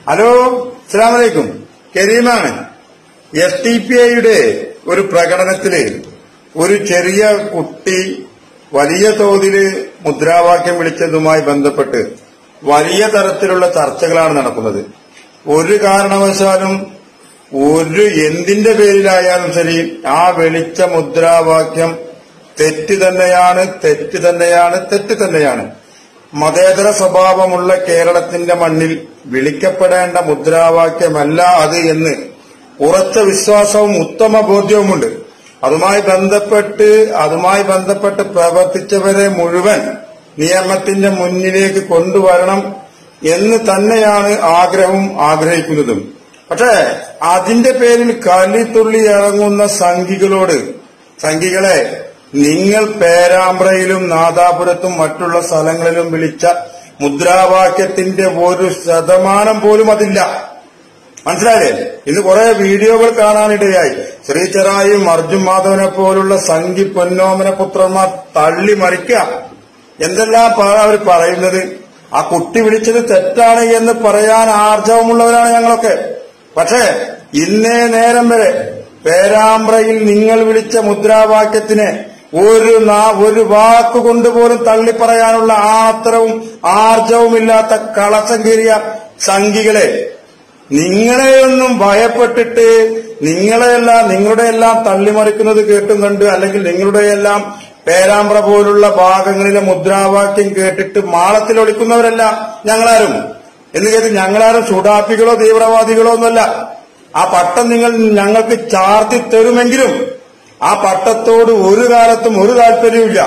hello അസ്സലാമലൈക്കും കരീമാണ് S T P ഐയുടെ ഒരു പ്രകടനത്തില് ഒരു ചെറിയ കുട്ടി വലിയ തോതിൽ മുദ്രാവാക്യം വിളിച്ചതുമായി ബന്ധപ്പെട്ട് വലിയ തരത്തിലുള്ള ചർച്ചകളാണ് നടക്കുന്നത് ഒരു കാരണവശാലും ഒരു എന്തിന്റെ പേരിലായാലും ശരി ആ വിളിച്ച മുദ്രാവാക്യം തെറ്റ് തന്നെയാണ് തെറ്റ് തന്നെയാണ് തെറ്റ് തന്നെയാണ് മതേതര സ്വഭാവമുള്ള കേരളത്തിന്റെ മണ്ണിൽ വിളിക്കപ്പെടേണ്ട മുദ്രാവാക്യമല്ല അത് എന്ന് ഉറച്ച വിശ്വാസവും ഉത്തമ ബോധ്യവുമുണ്ട് അതുമായി ബന്ധപ്പെട്ട് അതുമായി ബന്ധപ്പെട്ട് പ്രവർത്തിച്ചവരെ മുഴുവൻ നിയമത്തിന്റെ മുന്നിലേക്ക് കൊണ്ടുവരണം എന്ന് തന്നെയാണ് ആഗ്രഹവും ആഗ്രഹിക്കുന്നതും പക്ഷേ അതിന്റെ പേരിൽ കലിത്തുള്ളി ഇറങ്ങുന്ന സംഘികളോട് സംഘികളെ നിങ്ങൾ പേരാമ്പ്രയിലും നാദാപുരത്തും മറ്റുള്ള സ്ഥലങ്ങളിലും വിളിച്ച മുദ്രാവാക്യത്തിന്റെ ഒരു ശതമാനം പോലും അതില്ല മനസ്സിലായില്ലേ ഇന്ന് കുറെ വീഡിയോകൾ കാണാനിടയായി ശ്രീചെറായും അർജുൻ മാധവനെ പോലുള്ള സംഘി പൊന്നോമന പുത്രന്മാർ തള്ളി മറിക്കുക എന്തെല്ലാം അവർ പറയുന്നത് ആ കുട്ടി വിളിച്ചത് തെറ്റാണ് എന്ന് പറയാൻ ആർജവമുള്ളവരാണ് ഞങ്ങളൊക്കെ പക്ഷേ ഇന്നേ നേരം വരെ പേരാമ്പ്രയിൽ നിങ്ങൾ വിളിച്ച മുദ്രാവാക്യത്തിന് ഒരു നാ- ഒരു വാക്കുകൊണ്ട് പോലും തള്ളിപ്പറയാനുള്ള ആത്രവും ആർജവുമില്ലാത്ത കളസം കീറിയ സംഘികളെ നിങ്ങളെയൊന്നും ഭയപ്പെട്ടിട്ട് നിങ്ങളെയെല്ലാം നിങ്ങളുടെ എല്ലാം തള്ളിമറിക്കുന്നത് കേട്ടും കണ്ട് അല്ലെങ്കിൽ നിങ്ങളുടെ എല്ലാം പേരാമ്പ്ര പോലുള്ള ഭാഗങ്ങളിലെ മുദ്രാവാക്യം കേട്ടിട്ട് മാളത്തിൽ ഒളിക്കുന്നവരല്ല ഞങ്ങളാരും എന്ന് കേട്ട് ഞങ്ങളാരും ചൂടാപ്പികളോ തീവ്രവാദികളോ ഒന്നുമല്ല ആ പട്ടം നിങ്ങൾ ഞങ്ങൾക്ക് ചാർത്തി തരുമെങ്കിലും ആ പട്ടത്തോട് ഒരു കാലത്തും ഒരു താല്പര്യവുമില്ല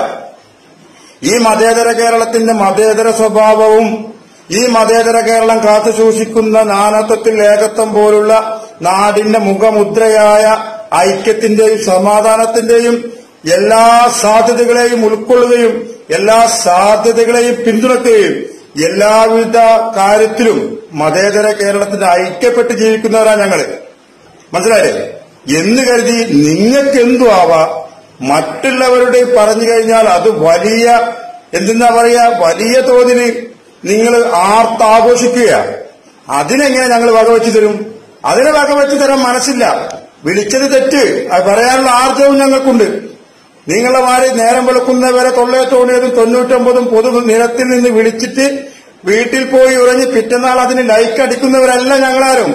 ഈ മതേതര കേരളത്തിന്റെ മതേതര സ്വഭാവവും ഈ മതേതര കേരളം കാത്തു സൂക്ഷിക്കുന്ന നാനത്വത്തിൽ ഏകത്വം പോലുള്ള നാടിന്റെ മുഖമുദ്രയായ ഐക്യത്തിന്റെയും സമാധാനത്തിന്റെയും എല്ലാ സാധ്യതകളെയും ഉൾക്കൊള്ളുകയും എല്ലാ സാധ്യതകളെയും പിന്തുണയ്ക്കുകയും എല്ലാവിധ കാര്യത്തിലും മതേതര കേരളത്തിന്റെ ഐക്യപ്പെട്ട് ജീവിക്കുന്നവരാണ് ഞങ്ങള് മനസ്സിലായില്ലേ എന്ന് കരുതി നിങ്ങൾക്ക് എന്തു ആവാ മറ്റുള്ളവരുടെ പറഞ്ഞു കഴിഞ്ഞാൽ അത് വലിയ എന്തെന്നാ പറയാ വലിയ തോതിൽ നിങ്ങൾ ആർത്താഘോഷിക്കുക അതിനെങ്ങനെ ഞങ്ങൾ വകവെച്ചു തരും അതിനെ വകവെച്ചു തരാൻ മനസ്സില്ല വിളിച്ചത് തെറ്റ് അത് പറയാനുള്ള ആർജവും ഞങ്ങൾക്കുണ്ട് നിങ്ങളെ മാറി നേരം വെളുക്കുന്നവരെ തൊള്ളയെ തോന്നിയതും തൊണ്ണൂറ്റൊമ്പതും പൊതു നിരത്തിൽ നിന്ന് വിളിച്ചിട്ട് വീട്ടിൽ പോയി ഉറഞ്ഞ് പിറ്റന്നാൾ അതിന് ലൈക്ക് അടിക്കുന്നവരല്ല ഞങ്ങളാരും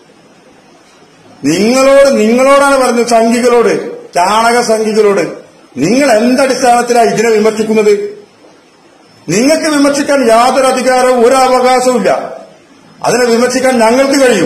നിങ്ങളോട് നിങ്ങളോടാണ് പറഞ്ഞത് സംഘികളോട് ചാണക സംഘികളോട് നിങ്ങൾ എന്തടിസ്ഥാനത്തിലാണ് ഇതിനെ വിമർശിക്കുന്നത് നിങ്ങൾക്ക് വിമർശിക്കാൻ യാതൊരു അധികാരവും ഒരു അവകാശവും ഇല്ല അതിനെ വിമർശിക്കാൻ ഞങ്ങൾക്ക് കഴിയും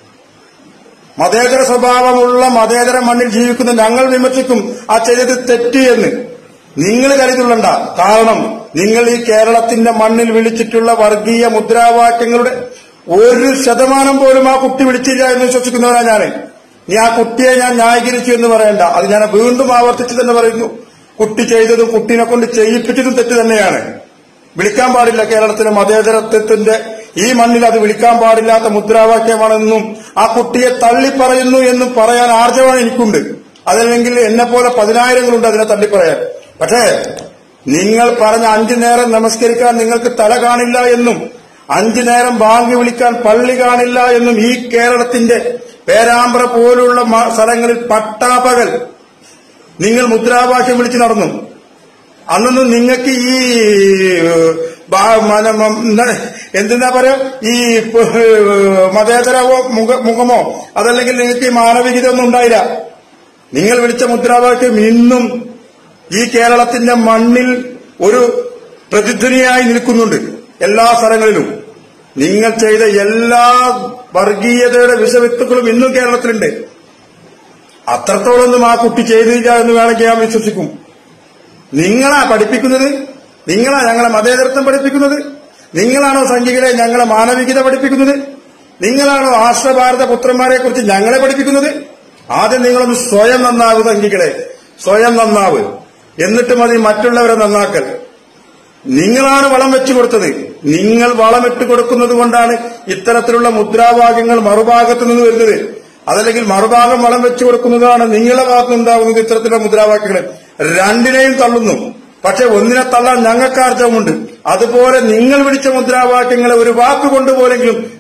മതേതര സ്വഭാവമുള്ള മതേതര മണ്ണിൽ ജീവിക്കുന്ന ഞങ്ങൾ വിമർശിക്കും ആ ചെയ്തത് തെറ്റ് എന്ന് നിങ്ങൾ കരുതുള്ളണ്ട കാരണം നിങ്ങൾ ഈ കേരളത്തിന്റെ മണ്ണിൽ വിളിച്ചിട്ടുള്ള വർഗീയ മുദ്രാവാക്യങ്ങളുടെ ഒരു ശതമാനം പോലും ആ കുട്ടി വിളിച്ചില്ല എന്ന് വിശ്വസിക്കുന്നവരാണ് ഞാൻ നീ ആ കുട്ടിയെ ഞാൻ ന്യായീകരിച്ചു എന്ന് പറയണ്ട അത് ഞാൻ വീണ്ടും ആവർത്തിച്ച് തന്നെ പറയുന്നു കുട്ടി ചെയ്തതും കുട്ടീനെ കൊണ്ട് ചെയ്യിപ്പിച്ചതും തെറ്റ് തന്നെയാണ് വിളിക്കാൻ പാടില്ല കേരളത്തിലെ മതേതരത്വത്തിന്റെ ഈ മണ്ണിൽ അത് വിളിക്കാൻ പാടില്ലാത്ത മുദ്രാവാക്യമാണെന്നും ആ കുട്ടിയെ തള്ളിപ്പറയുന്നു എന്നും പറയാൻ ആർജവം എനിക്കുണ്ട് അതല്ലെങ്കിൽ എന്നെ പോലെ പതിനായിരങ്ങളുണ്ട് അതിനെ തള്ളിപ്പറയാൻ പക്ഷേ നിങ്ങൾ പറഞ്ഞ അഞ്ചു നേരം നമസ്കരിക്കാൻ നിങ്ങൾക്ക് തല കാണില്ല എന്നും അഞ്ചു നേരം ബാങ്ക് വിളിക്കാൻ പള്ളി കാണില്ല എന്നും ഈ കേരളത്തിന്റെ പേരാമ്പ്ര പോലുള്ള മ- സ്ഥലങ്ങളിൽ പട്ടാപകൽ നിങ്ങൾ മുദ്രാവാക്യം വിളിച്ചു നടന്നു അന്നൊന്നും നിങ്ങൾക്ക് ഈ ഏഹ്, ബാ- മന- മ- എന്താണ് എന്തെന്നാ പറയാ ഈ പ്- മതേതരവോ മുഖ- മുഖമോ അതല്ലെങ്കിൽ നിങ്ങൾക്ക് ഈ മാനവികത ഒന്നും ഉണ്ടായില്ല നിങ്ങൾ വിളിച്ച മുദ്രാവാക്യം ഇന്നും ഈ കേരളത്തിന്റെ മണ്ണിൽ ഒരു പ്രതിധ്വനിയായി നിൽക്കുന്നുണ്ട് എല്ലാ സ്ഥലങ്ങളിലും നിങ്ങൾ ചെയ്ത എല്ലാ വർഗീയതയുടെ വിഷവിത്തുക്കളും ഇന്നും കേരളത്തിലുണ്ട് അത്രത്തോളൊന്നും ആ കുട്ടി ചെയ്തില്ല എന്ന് വേണമെങ്കിൽ ഞാൻ വിശ്വസിക്കും നിങ്ങളാ പഠിപ്പിക്കുന്നത് നിങ്ങളാ ഞങ്ങളെ മതേതരത്വം പഠിപ്പിക്കുന്നത് നിങ്ങളാണോ സംഘികളെ ഞങ്ങളെ മാനവികത പഠിപ്പിക്കുന്നത് നിങ്ങളാണോ ആശ്രഭാരത പുത്രന്മാരെ കുറിച്ച് ഞങ്ങളെ പഠിപ്പിക്കുന്നത് ആദ്യം നിങ്ങളൊന്ന് സ്വയം നന്നാവു സംഘികളെ സ്വയം നന്നാവ് എന്നിട്ട് മതി മറ്റുള്ളവരെ നന്നാക്കൽ നിങ്ങളാണ് വളം വെച്ചു കൊടുത്തത് നിങ്ങൾ വളമിട്ട് കൊടുക്കുന്നത് കൊണ്ടാണ് ഇത്തരത്തിലുള്ള മുദ്രാവാക്യങ്ങൾ മറുഭാഗത്ത് നിന്ന് വരുന്നത് അതല്ലെങ്കിൽ മറുഭാഗം വളം വെച്ചു കൊടുക്കുന്നതാണ് നിങ്ങളുടെ ഭാഗത്ത് നിന്നുണ്ടാകുന്നത് ഇത്തരത്തിലുള്ള മുദ്രാവാക്യങ്ങൾ രണ്ടിനെയും തള്ളുന്നു പക്ഷെ ഒന്നിനെ തള്ളാൻ ഞങ്ങൾക്ക് ആർജവമുണ്ട് അതുപോലെ നിങ്ങൾ വിളിച്ച മുദ്രാവാക്യങ്ങളെ ഒരു വാക്കുകൊണ്ട് പോലെങ്കിലും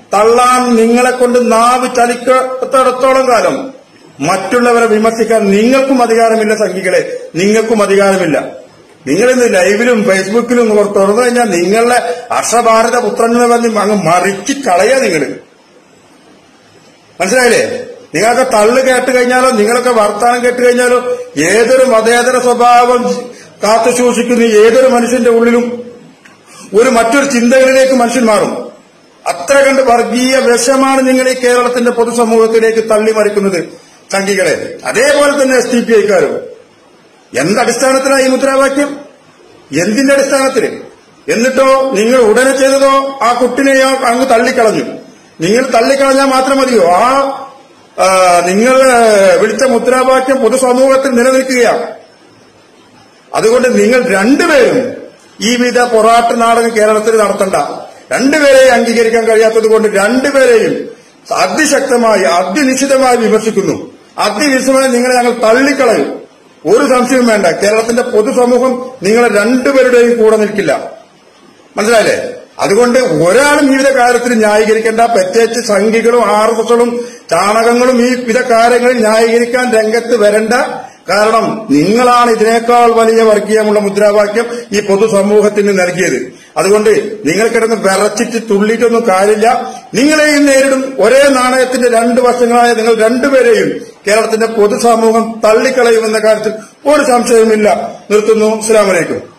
തള്ളാൻ നിങ്ങളെ കൊണ്ട് നാവ് ചലിക്കത്തിടത്തോളം കാലം മറ്റുള്ളവരെ വിമർശിക്കാൻ നിങ്ങൾക്കും അധികാരമില്ല സംഘികളെ നിങ്ങൾക്കും അധികാരമില്ല നിങ്ങൾ ഇന്ന് ലൈവിലും ഫേസ്ബുക്കിലും തുറന്നു കഴിഞ്ഞാൽ നിങ്ങളുടെ അർഷഭാരത പുത്രനെ വന്ന് അങ്ങ് മറിക്കി കളയാ നിങ്ങൾ മനസ്സിലായില്ലേ നിങ്ങൾക്ക് തള്ളു കേട്ട് കഴിഞ്ഞാലോ നിങ്ങളൊക്കെ വർത്താനം കേട്ട് കഴിഞ്ഞാലോ ഏതൊരു മതേതര സ്വഭാവം കാത്തു സൂക്ഷിക്കുന്ന ഏതൊരു മനുഷ്യന്റെ ഉള്ളിലും ഒരു മറ്റൊരു ചിന്തകളിലേക്ക് മനുഷ്യൻ മാറും അത്ര കണ്ട് വർഗീയ വിഷമാണ് നിങ്ങൾ ഈ കേരളത്തിന്റെ പൊതുസമൂഹത്തിലേക്ക് തള്ളിമറിക്കുന്നത് സംഘികളെ അതേപോലെ തന്നെ എസ് ടി പി ഐക്കാരും എന്തടിസ്ഥാനത്തിലാണ് ഈ മുദ്രാവാക്യം എന്തിന്റെ അടിസ്ഥാനത്തിൽ എന്നിട്ടോ നിങ്ങൾ ഉടനെ ചെയ്തതോ ആ കുട്ടിനെയോ അങ്ങ് തള്ളിക്കളഞ്ഞു നിങ്ങൾ തള്ളിക്കളഞ്ഞാൽ മാത്രം മതിയോ ആ ആ, നിങ്ങൾ വിളിച്ച മുദ്രാവാക്യം പൊതുസമൂഹത്തിൽ നിലനിൽക്കുകയാണ് അതുകൊണ്ട് നിങ്ങൾ രണ്ടുപേരും ഈ വിധ പൊറാട്ട് നാടകം കേരളത്തിൽ നടത്തണ്ട രണ്ടുപേരെയും അംഗീകരിക്കാൻ കഴിയാത്തത് കൊണ്ട് രണ്ടുപേരെയും അതിശക്തമായി അതിനിശ്ചിതമായി വിമർശിക്കുന്നു അതിനിശ്ചിതമായി നിങ്ങളെ ഞങ്ങൾ തള്ളിക്കളയും ഒരു സംശയവും വേണ്ട കേരളത്തിന്റെ പൊതുസമൂഹം നിങ്ങളെ രണ്ടുപേരുടെയും കൂടെ നിൽക്കില്ല മനസ്സിലായില്ലേ അതുകൊണ്ട് ഒരാളും ഈ വിധ കാര്യത്തിൽ ന്യായീകരിക്കേണ്ട പ്രത്യേകിച്ച് സംഘികളും ആർ എസ് എസുകളും ചാണകങ്ങളും ഈ വിധ കാര്യങ്ങളിൽ ന്യായീകരിക്കാൻ രംഗത്ത് വരണ്ട കാരണം നിങ്ങളാണ് ഇതിനേക്കാൾ വലിയ വർഗീയമുള്ള മുദ്രാവാക്യം ഈ പൊതുസമൂഹത്തിന് നൽകിയത് അതുകൊണ്ട് നിങ്ങൾ കിടന്ന് വിറച്ചിട്ട് തുള്ളിയിട്ടൊന്നും കാര്യമില്ല നിങ്ങളെയും നേരിടും ഒരേ നാണയത്തിന്റെ രണ്ട് വശങ്ങളായ നിങ്ങൾ രണ്ടുപേരെയും കേരളത്തിന്റെ പൊതുസമൂഹം തള്ളിക്കളയുമെന്ന കാര്യത്തിൽ ഒരു സംശയവുമില്ല നിർത്തുന്നു അസ്സലാമലൈക്കും